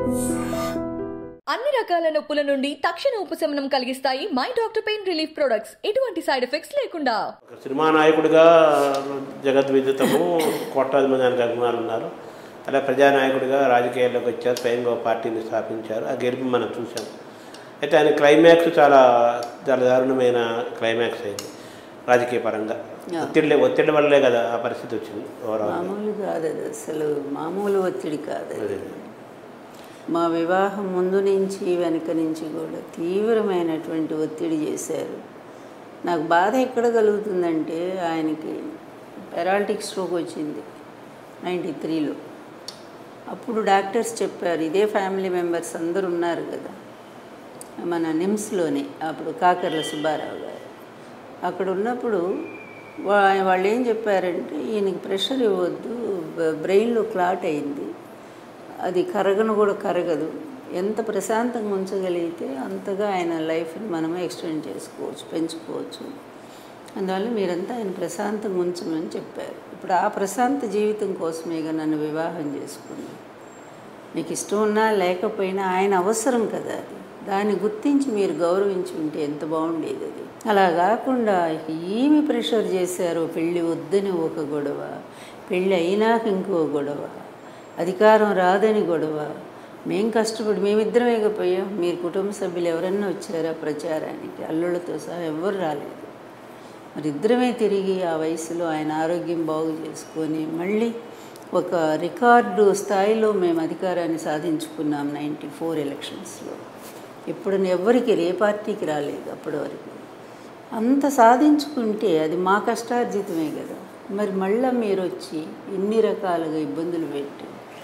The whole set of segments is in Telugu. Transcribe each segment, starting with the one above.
అన్ని రకాల నొప్పుల నుండి తక్షణ ఉపశమనం కలిగిస్తాయి my doctor pain relief products ఎటువంటి సైడ్ ఎఫెక్ట్స్ లేకుండా ఒక సినిమా నాయకుడిగా జగద్విదితము కోట్లాది మంది ఆయనకు అభిమానులు ఉన్నారు అలా ప్రజానాయకుడిగా రాజకీయాల్లోకి వచ్చారు స్వయంగా ఒక పార్టీని స్థాపించారు ఆ గెలుపు మనం చూసాం అయితే ఆయన క్లైమాక్స్ చాలా చాలా దారుణమైన క్లైమాక్స్ అయింది రాజకీయ పరంగా ఒత్తిడి ఒత్తిడి వల్లే కదా ఆ పరిస్థితి వచ్చింది ఓవరాల్ మామూలు కాదు అది అసలు మామూలు ఒత్తిడి కాదు అది మా వివాహం ముందు నుంచి వెనక నుంచి కూడా తీవ్రమైనటువంటి ఒత్తిడి చేశారు నాకు బాధ ఎక్కడ కలుగుతుందంటే ఆయనకి పెరాల్టిక్ స్ట్రోక్ వచ్చింది నైంటీ త్రీలో అప్పుడు డాక్టర్స్ చెప్పారు ఇదే ఫ్యామిలీ మెంబర్స్ అందరూ ఉన్నారు కదా మన నిమ్స్లోనే అప్పుడు కాకర్ల సుబ్బారావు గారు అక్కడ ఉన్నప్పుడు వా- వాళ్ళు ఏం చెప్పారంటే ఈయనకి ప్రెషర్ ఇవ్వద్దు బ- బ్రెయిన్లో క్లాట్ అయింది అది కరగను కూడా కరగదు ఎంత ప్రశాంతంగా ఉంచగలిగితే అంతగా ఆయన లైఫ్ని మనమే ఎక్స్టెండ్ చేసుకోవచ్చు పెంచుకోవచ్చు అందువల్ల మీరంతా ఆయన ప్రశాంతంగా ఉంచమని చెప్పారు ఇప్పుడు ఆ ప్రశాంత జీవితం కోసమేగా నన్ను వివాహం చేసుకున్నాను మీకు ఇష్టం ఉన్నా లేకపోయినా ఆయన అవసరం కదా అది దాన్ని గుర్తించి మీరు గౌరవించి ఉంటే ఎంత బాగుండేది అది అలా కాకుండా ఏమి ప్రెషర్ చేశారో పెళ్ళి వద్దని ఒక గొడవ పెళ్ళి అయినాక ఇంకో గొడవ అధికారం రాదని గొడవ మేం కష్టపడి మేమిద్దరం ఇకపోయాం మీరు కుటుంబ సభ్యులు ఎవరన్నా వచ్చారా ప్రచారానికి అల్లుళ్ళతో సహా ఎవ్వరు రాలేదు మరి ఇద్దరమే తిరిగి ఆ వయసులో ఆయన ఆరోగ్యం బాగు చేసుకొని మళ్ళీ ఒక రికార్డు స్థాయిలో మేము అధికారాన్ని సాధించుకున్నాం నైంటీ ఫోర్ ఎలక్షన్స్లో ఇప్పుడు ఎవరికి ఏ పార్టీకి రాలేదు అప్పటి వరకు అంత సాధించుకుంటే అది మా కష్టార్జితమే కదా మరి మళ్ళీ మీరు వచ్చి ఎన్ని రకాలుగా ఇబ్బందులు పెట్టి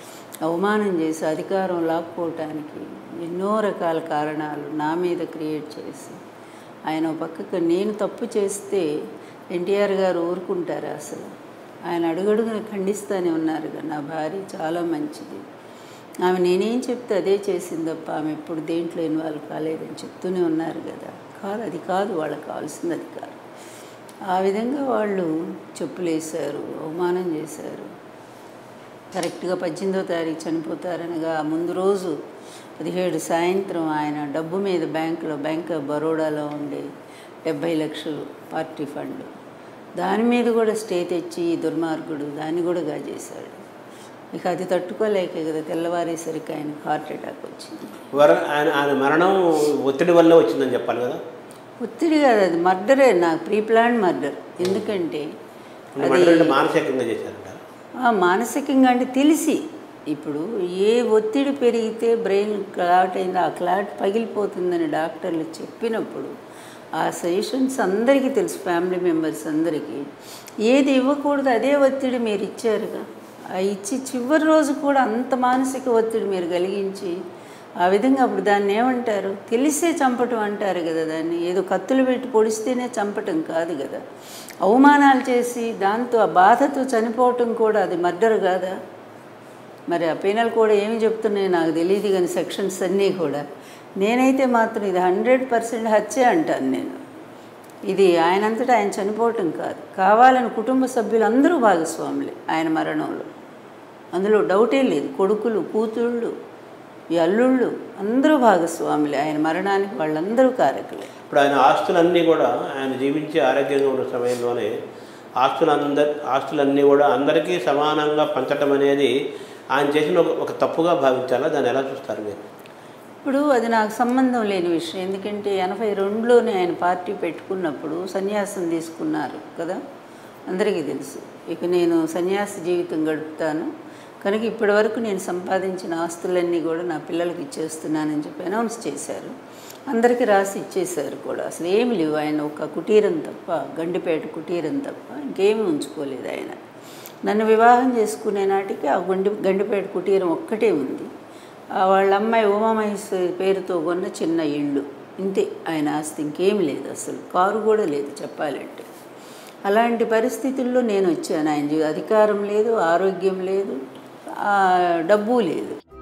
అవమానం చేసి అధికారం లాక్కోవటానికి ఎన్నో రకాల కారణాలు నా మీద క్రియేట్ చేసి ఆయన ఒక పక్కకు నేను తప్పు చేస్తే ఎన్టీఆర్ గారు ఊరుకుంటారా అసలు ఆయన అడుగడుగున ఖండిస్తూనే ఉన్నారు కదా నా భార్య చాలా మంచిది ఆమె నేనేం చెప్తే అదే చేసింది తప్ప ఆమె ఎప్పుడు దేంట్లో ఇన్వాల్వ్ కాలేదని చెప్తూనే ఉన్నారు కదా కాదు అది కాదు వాళ్ళకి కావాల్సింది అది కాదు ఆ విధంగా వాళ్ళు చెప్పులేశారు అవమానం చేశారు కరెక్ట్గా పద్దెనిమిదో తారీఖు చనిపోతారనగా ముందు రోజు పదిహేడు సాయంత్రం ఆయన డబ్బు మీద బ్యాంకులో బ్యాంక్ ఆఫ్ బరోడాలో ఉండే డెబ్భై లక్షలు పార్టీ ఫండ్ దాని మీద కూడా స్టే తెచ్చి ఈ దుర్మార్గుడు దాన్ని కూడా గాజేశాడు ఇక అది తట్టుకోలేకే కదా తెల్లవారేసరికి ఆయనకు హార్ట్ అటాక్ వచ్చింది వర ఆయన ఆయన మరణం ఒత్తిడి వల్ల వచ్చిందని చెప్పాలి కదా ఒత్తిడి కాదు అది మర్డరే నాకు ప్రీ ప్లాన్ మర్డర్ ఎందుకంటే మర్డర్ అంటే మానసికంగా చేశారంట ఆ, మానసికంగా అంటే తెలిసి ఇప్పుడు ఏ ఒత్తిడి పెరిగితే బ్రెయిన్ క్లాట్ అయింది ఆ క్లాట్ పగిలిపోతుందని డాక్టర్లు చెప్పినప్పుడు ఆ సజెషన్స్ అందరికీ తెలుసు ఫ్యామిలీ మెంబర్స్ అందరికీ ఏది ఇవ్వకూడదు అదే ఒత్తిడి మీరు ఇచ్చారుగా ఆ ఇచ్చి చివరి రోజు కూడా అంత మానసిక ఒత్తిడి మీరు కలిగించి ఆ విధంగా అప్పుడు దాన్ని ఏమంటారు తెలిసే చంపటం అంటారు కదా దాన్ని ఏదో కత్తులు పెట్టి పొడిస్తేనే చంపటం కాదు కదా అవమానాలు చేసి దాంతో ఆ బాధతో చనిపోవటం కూడా అది మర్డర్ కాదా మరి ఆ పీనల్ కూడా ఏమి చెప్తున్నాయి నాకు తెలియదు కానీ సెక్షన్స్ అన్నీ కూడా నేనైతే మాత్రం ఇది హండ్రెడ్ పర్సెంట్ హత్యే అంటాను నేను ఇది ఆయనంతటా ఆయన చనిపోవటం కాదు కావాలని కుటుంబ సభ్యులు అందరూ భాగస్వాములే ఆయన మరణంలో అందులో డౌటే లేదు కొడుకులు కూతుళ్ళు ఈ అల్లుళ్ళు అందరూ భాగస్వాములే ఆయన మరణానికి వాళ్ళందరూ కారకులే ఇప్పుడు ఆయన ఆస్తులన్నీ కూడా ఆయన జీవించి ఆరోగ్యంగా ఉన్న సమయంలోనే ఆస్తులందరి ఆస్తులన్నీ కూడా అందరికీ సమానంగా పంచటం అనేది ఆయన చేసిన ఒక ఒక తప్పుగా భావించాలా దాన్ని ఎలా చూస్తారు మీరు ఇప్పుడు అది నాకు సంబంధం లేని విషయం ఎందుకంటే ఎనభై రెండులోనే ఆయన పార్టీ పెట్టుకున్నప్పుడు సన్యాసం తీసుకున్నారు కదా అందరికీ తెలుసు ఇక నేను సన్యాసి జీవితం గడుపుతాను కనుక ఇప్పటివరకు నేను సంపాదించిన ఆస్తులన్నీ కూడా నా పిల్లలకి ఇచ్చేస్తున్నానని చెప్పి అనౌన్స్ చేశారు అందరికీ రాసి ఇచ్చేశారు కూడా అసలు ఏమి లేవు ఆయన ఒక కుటీరం తప్ప గండిపేట కుటీరం తప్ప ఇంకేమీ ఉంచుకోలేదు ఆయన నన్ను వివాహం చేసుకునే నాటికి ఆ గండి గండిపేట కుటీరం ఒక్కటే ఉంది ఆ వాళ్ళ అమ్మాయి ఉమామహేశ్వరి పేరుతో కొన్న చిన్న ఇల్లు ఇంతే ఆయన ఆస్తి ఇంకేం లేదు అసలు కారు కూడా లేదు చెప్పాలంటే అలాంటి పరిస్థితుల్లో నేను వచ్చాను ఆయన జీ- అధికారం లేదు ఆరోగ్యం లేదు ఆ, డబ్బు లేదు